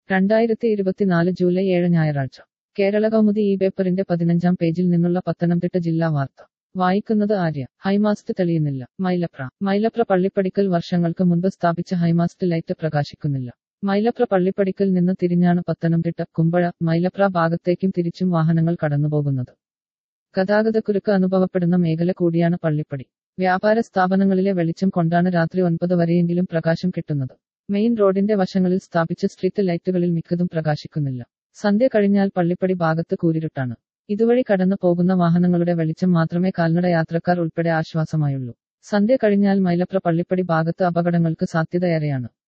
രണ്ടായിരത്തി ഇരുപത്തിനാല് ജൂലൈ ഏഴ് ഞായറാഴ്ച കേരള കൗമുദി ഈ പേപ്പറിന്റെ പതിനഞ്ചാം പേജിൽ നിന്നുള്ള പത്തനംതിട്ട ജില്ലാ വാർത്ത വായിക്കുന്നത് ആര്യ ഹൈമാസ്റ്റ് തെളിയുന്നില്ല മൈലപ്ര മൈലപ്ര പള്ളിപ്പടിക്കൽ വർഷങ്ങൾക്ക് മുൻപ് സ്ഥാപിച്ച ഹൈമാസ്റ്റ് ലൈറ്റ് പ്രകാശിക്കുന്നില്ല മൈലപ്ര പള്ളിപ്പടിക്കൽ നിന്ന് തിരിഞ്ഞാണ് പത്തനംതിട്ട കുമ്പഴ മൈലപ്ര ഭാഗത്തേക്കും തിരിച്ചും വാഹനങ്ങൾ കടന്നുപോകുന്നത് ഗതാഗതക്കുരുക്ക് അനുഭവപ്പെടുന്ന മേഖല കൂടിയാണ് പള്ളിപ്പടി വ്യാപാര സ്ഥാപനങ്ങളിലെ വെളിച്ചം കൊണ്ടാണ് രാത്രി ഒൻപത് വരെയെങ്കിലും പ്രകാശം കിട്ടുന്നത് മെയിൻ റോഡിന്റെ വശങ്ങളിൽ സ്ഥാപിച്ച സ്ട്രീറ്റ് ലൈറ്റുകളിൽ മിക്കതും പ്രകാശിക്കുന്നില്ല സന്ധ്യ കഴിഞ്ഞാൽ പള്ളിപ്പടി ഭാഗത്ത് കൂരിരുട്ടാണ് ഇതുവഴി കടന്നു പോകുന്ന വാഹനങ്ങളുടെ വെളിച്ചം മാത്രമേ കാൽനട യാത്രക്കാർ ഉൾപ്പെടെ ആശ്വാസമായുള്ളൂ സന്ധ്യ കഴിഞ്ഞാൽ മൈലപ്ര പള്ളിപ്പടി ഭാഗത്ത് അപകടങ്ങൾക്ക് സാധ്യതയേറെയാണ്